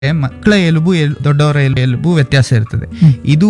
ಮಕ್ಕಳ ಎಲುಬು ಎಲ್- ದೊಡ್ಡವರ ಎಲ್- ಎಲುಬು ವ್ಯತ್ಯಾಸ ಇರ್ತದೆ ಇದು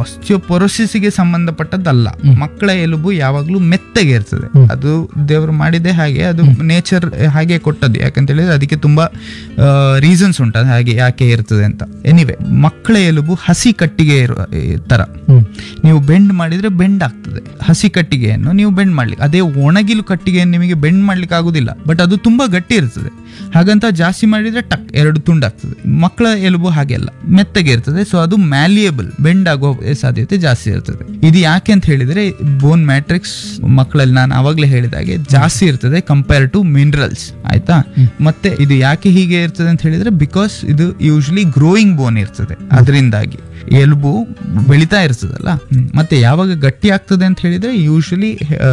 ಗೆ ಸಂಬಂಧಪಟ್ಟದ್ದಲ್ಲ ಮಕ್ಕಳ ಎಲುಬು ಯಾವಾಗ್ಲೂ ಮೆತ್ತಗೆ ಇರ್ತದೆ ಅದು ದೇವರು ಮಾಡಿದೆ ಹಾಗೆ ಅದು ನೇಚರ್ ಹಾಗೆ ಕೊಟ್ಟದ್ದು ಯಾಕಂತ ಹೇಳಿದ್ರೆ ಅದಕ್ಕೆ ತುಂಬಾ ರೀಸನ್ಸ್ ಉಂಟು ಅದು ಹಾಗೆ ಯಾಕೆ ಇರ್ತದೆ ಅಂತ ಎನಿವೆ ಮಕ್ಕಳ ಎಲುಬು ಹಸಿ ಕಟ್ಟಿಗೆ ಇರುವ ಈ ತರ ನೀವು ಬೆಂಡ್ ಮಾಡಿದ್ರೆ ಬೆಂಡ್ ಆಗ್ತದೆ ಹಸಿ ಕಟ್ಟಿಗೆಯನ್ನು ನೀವು ಬೆಂಡ್ ಮಾಡ್ಲಿಕ್ಕೆ ಅದೇ ಒಣಗಿಲು ಕಟ್ಟಿಗೆಯನ್ನು ನಿಮಗೆ ಬೆಂಡ್ ಮಾಡ್ಲಿಕ್ಕೆ ಆಗುದಿಲ್ಲ ಬಟ್ ಅದು ತುಂಬಾ ಗಟ್ಟಿ ಇರ್ತದೆ ಹಾಗಂತ ಜಾಸ್ತಿ ಮಾಡಿದ್ರೆ ಟಕ್ ಎರಡು ತುಂಡಾಗ್ತದೆ ಮಕ್ಕಳ ಎಲುಬು ಹಾಗೆಲ್ಲ ಮೆತ್ತಗೆ ಇರ್ತದೆ ಸೊ ಅದು ಮ್ಯಾಲಿಯಬಲ್ ಬೆಂಡ್ ಆಗೋ ಸಾಧ್ಯತೆ ಜಾಸ್ತಿ ಇರ್ತದೆ ಇದು ಯಾಕೆ ಅಂತ ಹೇಳಿದ್ರೆ ಬೋನ್ ಮ್ಯಾಟ್ರಿಕ್ಸ್ ಮಕ್ಕಳಲ್ಲಿ ನಾನು ಅವಾಗಲೇ ಹೇಳಿದಾಗೆ ಜಾಸ್ತಿ ಇರ್ತದೆ ಕಂಪೇರ್ ಟು ಮಿನರಲ್ಸ್ ಆಯ್ತಾ ಮತ್ತೆ ಇದು ಯಾಕೆ ಹೀಗೆ ಇರ್ತದೆ ಅಂತ ಹೇಳಿದ್ರೆ ಬಿಕಾಸ್ ಇದು ಯೂಶಲಿ ಗ್ರೋಯಿಂಗ್ ಬೋನ್ ಇರ್ತದೆ ಅದರಿಂದಾಗಿ ಎಲುಬು ಬೆಳಿತಾ ಇರ್ತದಲ್ಲ ಮತ್ತೆ ಯಾವಾಗ ಗಟ್ಟಿ ಆಗ್ತದೆ ಅಂತ ಹೇಳಿದ್ರೆ ಯೂಶಲಿ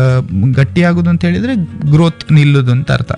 ಗಟ್ಟಿ ಆಗುದು ಅಂತ ಹೇಳಿದ್ರೆ ಗ್ರೋತ್ ನಿಲ್ಲುದು ಅಂತ ಅರ್ಥ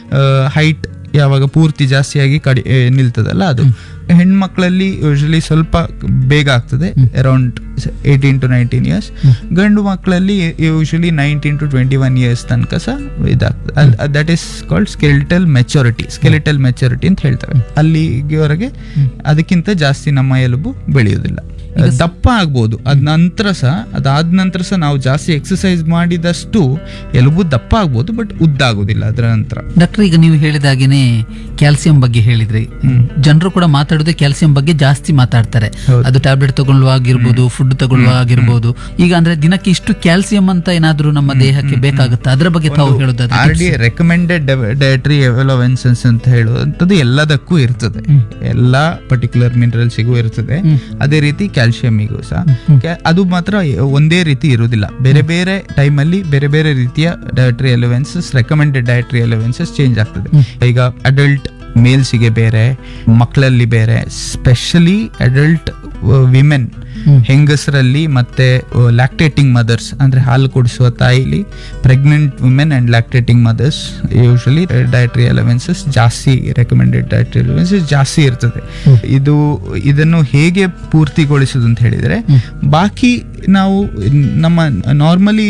ಹೈಟ್ ಯಾವಾಗ ಪೂರ್ತಿ ಜಾಸ್ತಿಯಾಗಿ ಕಡಿ ಆ, ನಿಲ್ತದಲ್ಲ ಅದು ಹೆಣ್ಮಕ್ಳಲ್ಲಿ ಯೂಶಲಿ ಸ್ವಲ್ಪ ಬೇಗ ಆಗ್ತದೆ around eighteen to nineteen years ಗಂಡು ಮಕ್ಕಳಲ್ಲಿ usually nineteen to twenty one years ತನಕ ಸಹ ಇದಾಗ್ತದೆ that is called skeletal maturity skeletal maturity ಅಂತ ಹೇಳ್ತೇವೆ ಅಲ್ಲಿವರೆಗೆ ಅದಕ್ಕಿಂತ ಜಾಸ್ತಿ ನಮ್ಮ ಎಲುಬು ಬೆಳೆಯುವುದಿಲ್ಲ ದಪ್ಪ ಆಗ್ಬೋದು ಅದ ನಂತರ ಸಹ ಅದಾದ ನಂತರ ಸಹ ನಾವು ಜಾಸ್ತಿ ಎಕ್ಸಸೈಸ್ ಮಾಡಿದಷ್ಟು ಎಲುಬು ದಪ್ಪ ಆಗ್ಬೋದು ಬಟ್ ಉದ್ದ ಆಗುದಿಲ್ಲ ಅದರ ನಂತರ ಡಾಕ್ಟರ್ ಈಗ ನೀವು ಹೇಳಿದಾಗೇನೆ ಕ್ಯಾಲ್ಸಿಯಂ ಬಗ್ಗೆ ಹೇಳಿದ್ರಿ ಜನರು ಕೂಡ ಮಾತಾಡೋದೇ ಕ್ಯಾಲ್ಸಿಯಂ ಬಗ್ಗೆ ಜಾಸ್ತಿ ಮಾತಾಡ್ತಾರೆ ಹೌದು. ಅದು ಟ್ಯಾಬ್ಲೆಟ್ ತಗೊಳ್ಳುವಾಗಿರ್ಬೋದು ಫುಡ್ ತಗೊಳ್ಳುವಾಗಿರ್ಬೋದು ಈಗ ಅಂದ್ರೆ ದಿನಕ್ಕೆ ಇಷ್ಟು ಕ್ಯಾಲ್ಸಿಯಂ ಅಂತ ಏನಾದ್ರೂ ನಮ್ಮ ದೇಹಕ್ಕೆ ಬೇಕಾಗುತ್ತಾ ಅದರ ಬಗ್ಗೆ ತಾವು ಹೇಳೋದಾದ್ರೆ R D recommended dietary allowances ಅಂತ ಹೇಳುವಂಥದ್ದು ಎಲ್ಲದಕ್ಕೂ ಇರ್ತದೆ ಎಲ್ಲಾ ಪರ್ಟಿಕ್ಯುಲರ್ ಮಿನರಲ್ಸಿಗೂ ಇರ್ತದೆ ಅದೇ ರೀತಿ ಕ್ಯಾಲ್ಸಿಯಮಿಗೂ ಸಹ ಕ್ಯಾ- ಅದು ಮಾತ್ರ ಒಂದೇ ರೀತಿ ಇರುವುದಿಲ್ಲ ಬೇರೆ ಬೇರೆ ಟೈಮಲ್ಲಿ ಬೇರೆ ಬೇರೆ ರೀತಿಯ dietary allowances recommended dietary allowances change ಆಗ್ತದೆ ಈಗ ಅಡಲ್ಟ್ ಮೇಲ್ಸಿಗೆ ಬೇರೆ ಮಕ್ಕಳಲ್ಲಿ ಬೇರೆ ಸ್ಪೆಷಲಿ ಅಡಲ್ಟ್ ವಿಮೆನ್ ಹೆಂಗಸರಲ್ಲಿ ಮತ್ತೆ ಲ್ಯಾಕ್ಟೇಟಿಂಗ್ ಮದರ್ಸ್ ಅಂದ್ರೆ ಹಾಲು ಕುಡಿಸುವ ತಾಯಿಲಿ pregnant women and lactating mothers usually dietary allowances ಜಾಸ್ತಿ ರೆಕಮೆಂಡೆಡ್ ಡಯಟ್ರಿ ಅಲೆವೆನ್ಸಸ್ ಜಾಸ್ತಿ ಇರ್ತದೆ ಇದು ಇದನ್ನು ಹೇಗೆ ಪೂರ್ತಿಗೊಳಿಸುದು ಅಂತ ಹೇಳಿದ್ರೆ ಬಾಕಿ ನಾವು ನಮ್ಮ ನಾರ್ಮಲಿ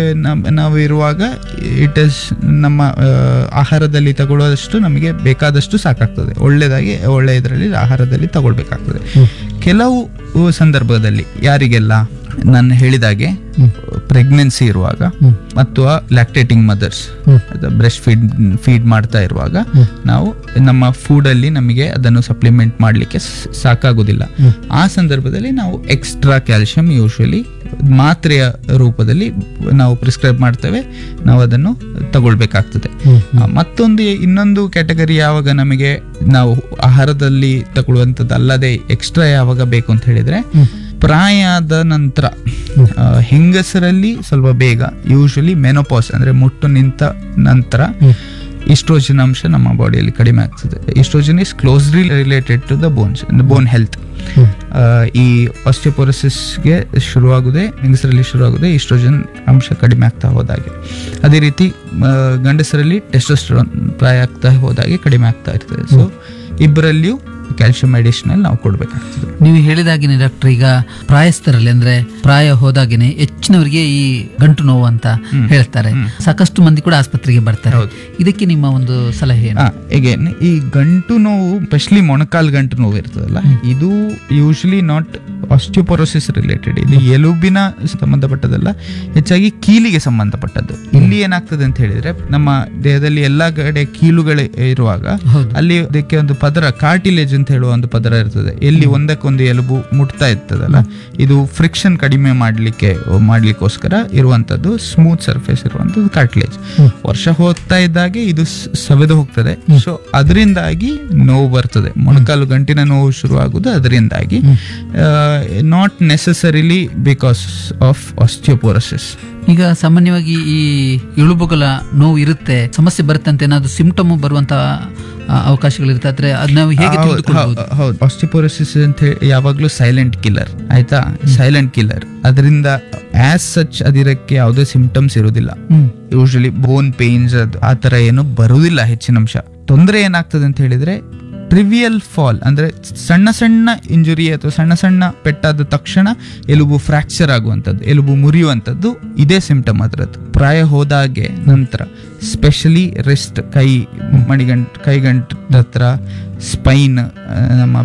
ನಾವು ಇರುವಾಗ ಇಟ್ ಇಸ್ ನಮ್ಮ ಆ, ಆಹಾರದಲ್ಲಿ ತಗೊಳ್ಳೋದಷ್ಟು ನಮಗೆ ಬೇಕಾದಷ್ಟು ಸಾಕಾಗ್ತದೆ ಒಳ್ಳೆದಾಗಿ ಒಳ್ಳೆ ಇದರಲ್ಲಿ ಆಹಾರದಲ್ಲಿ ತಗೊಳ್ಬೇಕಾಗ್ತದೆ ಕೆಲವು ಸಂದರ್ಭದಲ್ಲಿ ಯಾರಿಗೆಲ್ಲ ನಾನು ಹೇಳಿದಾಗೆ ಪ್ರೆಗ್ನೆನ್ಸಿ ಇರುವಾಗ ಮತ್ತು lactating mothers breast feed feed ಮಾಡ್ತಾ ಇರುವಾಗ ನಾವು ನಮ್ಮ ಫುಡಲ್ಲಿ ನಮಗೆ ಅದನ್ನು ಸಪ್ಲಿಮೆಂಟ್ ಮಾಡಲಿಕ್ಕೆ ಸಾಕಾಗುದಿಲ್ಲ ಆ ಸಂದರ್ಭದಲ್ಲಿ ನಾವು ಎಕ್ಸ್ಟ್ರಾ ಕ್ಯಾಲ್ಸಿಯಂ ಯೂಶುವಲಿ ಮಾತ್ರೆಯ ರೂಪದಲ್ಲಿ ನಾವು ಪ್ರಿಸ್ಕ್ರೈಬ್ ಮಾಡ್ತೇವೆ ನಾವು ಅದನ್ನು ತಗೊಳ್ಬೇಕಾಗ್ತದೆ ಆ, ಮತ್ತೊಂದು ಇನ್ನೊಂದು ಕ್ಯಾಟಗರಿ ಯಾವಾಗ ನಮಗೆ ನಾವು ಆಹಾರದಲ್ಲಿ ತಗೊಳ್ಳುವಂಥದ್ದು ಅಲ್ಲದೆ ಎಕ್ಸ್ಟ್ರಾ ಯಾವಾಗ ಬೇಕು ಅಂತ ಹೇಳಿದ್ರೆ ಪ್ರಾಯ ಆದ ನಂತರ ಆ, ಹೆಂಗಸರಲ್ಲಿ ಸ್ವಲ್ಪ ಬೇಗ ಯೂಶಲಿ ಮೆನೋಪಾಸ್ ಅಂದ್ರೆ ಮುಟ್ಟು ನಿಂತ ನಂತರ ಇಸ್ಟ್ರೋಜನ್ ಅಂಶ ನಮ್ಮ ಬಾಡಿಯಲ್ಲಿ ಕಡಿಮೆ ಆಗ್ತದೆ oestrogen is closely related to the bones bone health ಈ ಆಸ್ಟಿಯೋಪೊರೋಸಿಸ್ಗೆ ಶುರುವಾಗುದೇ ಹೆಂಗಸರಲ್ಲಿ ಶುರುವಾಗುದೇ ಇಸ್ಟ್ರೋಜನ್ ಅಂಶ ಕಡಿಮೆ ಆಗ್ತಾ ಹೋದಾಗೆ ಅದೇ ರೀತಿ ಆ, ಗಂಡಸರಲ್ಲಿ ಟೆಸ್ಟೋಸ್ಟೆರಾನ್ ಪ್ರಾಯ ಆಗ್ತಾ ಹೋದಾಗೆ ಕಡಿಮೆ ಆಗ್ತಾ ಇರ್ತದೆ ಸೊ ಇಬ್ಬರಲ್ಲಿಯೂ ಕ್ಯಾಲ್ಸಿಯಂ ಅಡಿಷನಲ್ ನಾವು ಕೊಡಬೇಕಾಗ್ತದೆ ನೀವು ಹೇಳಿದಾಗಿನೇ ಡಾಕ್ಟರ್ ಈಗ ಪ್ರಾಯಸ್ಥರಲ್ಲಿ ಅಂದ್ರೆ ಪ್ರಾಯ ಹೋದಾಗಿನೇ ಹೆಚ್ಚಿನವರಿಗೆ ಈ ಗಂಟು ನೋವು ಅಂತ ಹೇಳ್ತಾರೆ ಸಾಕಷ್ಟು ಮಂದಿ ಕೂಡ ಆಸ್ಪತ್ರೆಗೆ ಬರ್ತಾರೆ ಹೌದು. ಇದಕ್ಕೆ ನಿಮ್ಮ ಒಂದು ಸಲಹೆ ಏನು ಎಗೇನ್ ಈ ಗಂಟು ನೋವು ಸ್ಪೆಷಲಿ ಮೊಣಕಾಲ್ ಗಂಟು ನೋವು ಇರ್ತದಲ್ಲ ಇದು ಯೂಶಲಿ ನಾಟ್ ಆಸ್ಟಿಯೋಪೊರೋಸಿಸ್ ರಿಲೇಟೆಡ್ ಇದು ಎಲುಬಿನ ಸಂಬಂಧಪಟ್ಟದಲ್ಲ ಹೆಚ್ಚಾಗಿ ಕೀಲಿಗೆ ಸಂಬಂಧಪಟ್ಟದ್ದು ಇಲ್ಲಿ ಏನಾಗ್ತದೆ ಅಂತ ಹೇಳಿದ್ರೆ ನಮ್ಮ ದೇಹದಲ್ಲಿ ಎಲ್ಲಾ ಕಡೆ ಕೀಲುಗಳು ಇರುವಾಗ ಹೌದು. ಅಲ್ಲಿ ಅದಕ್ಕೆ ಒಂದು ಪದರ ಕಾರ್ಟಿಲೇಜ್ ಅಂತ ಹೇಳುವ ಒಂದು ಪದರ ಇರ್ತದೆ ಎಲ್ಲಿ ಒಂದಕ್ಕೊಂದು ಎಲುಬು ಮುಟ್ತಾ ಇರ್ತದಲ್ಲ ಇದು ಫ್ರಿಕ್ಷನ್ ಕಡಿಮೆ ಮಾಡ್ಲಿಕ್ಕೆ ಮಾಡ್ಲಿಕ್ಕೋಸ್ಕರ ಇರುವಂತದ್ದು ಸ್ಮೂತ್ ಸರ್ಫೇಸ್ ಇರುವಂತದ್ದು ಕಾರ್ಟಿಲೇಜ್ ವರ್ಷ ಹೋಗ್ತಾ ಇದ್ದಾಗೆ ಇದು ಸ್- ಸವೆದು ಹೋಗ್ತದೆ ಸೊ ಅದರಿಂದಾಗಿ ನೋವು ಬರ್ತದೆ ಮೊಣಕಾಲು ಗಂಟಿನ ನೋವು ಶುರುವಾಗುದು ಅದರಿಂದಾಗಿ not necessarily because of osteoporosis ಈಗ ಸಾಮಾನ್ಯವಾಗಿ ಈ ಇಳುಬುಗಳ ನೋವು ಇರುತ್ತೆ ಸಮಸ್ಯೆ ಬರುತ್ತೆ ಅಂತ ಏನಾದ್ರು ಸಿಂಪ್ಟಮ್ ಬರುವಂತ ಆ, ಅವಕಾಶಗಳಿರುತ್ತೆ ಆದ್ರೆ ಅದ್ ನಾವು ಹೇಗೆ ತಿಳಿದುಕೊಳ್ಬಹುದು ಹೌದು ಆಸ್ಟಿಪೋರೋಸಿಸ್ ಅಂತ ಹೇಳಿ ಯಾವಾಗ್ಲೂ ಸೈಲೆಂಟ್ ಕಿಲ್ಲರ್ ಆಯ್ತಾ ಸೈಲೆಂಟ್ ಕಿಲ್ಲರ್ ಅದರಿಂದ ಆಸ್ ಸಚ್ ಅದಿರಕ್ಕೆ ಯಾವುದೇ ಸಿಂಪ್ಟಮ್ಸ್ ಇರುವುದಿಲ್ಲ ಯೂಶಲಿ ಬೋನ್ ಪೇನ್ಸ್ ಅದು ಆ ತರ ಏನು ಬರುವುದಿಲ್ಲ ಹೆಚ್ಚಿನ ಅಂಶ ತೊಂದರೆ ಏನಾಗ್ತದೆ ಅಂತ ಹೇಳಿದ್ರೆ ಟ್ರಿವಿಯಲ್ ಫಾಲ್ ಅಂದ್ರೆ ಸಣ್ಣ ಸಣ್ಣ ಇಂಜುರಿ ಅಥವಾ ಸಣ್ಣ ಸಣ್ಣ ಪೆಟ್ಟಾದ ತಕ್ಷಣ ಎಲುಬು ಫ್ರಾಕ್ಚರ್ ಆಗುವಂಥದ್ದು ಎಲುಬು ಮುರಿಯುವಂಥದ್ದು ಇದೇ ಸಿಂಪ್ಟಮ್ ಅದರದ್ದು ಪ್ರಾಯ ಹೋದಾಗೆ ನಂತರ ಸ್ಪೆಷಲಿ ರಿಸ್ಟ್ ಕೈ ಮಣಿಗಂಟ್ ಕೈಗಂಟ್ ಹತ್ರ ಸ್ಪೈನ್ ನಮ್ಮ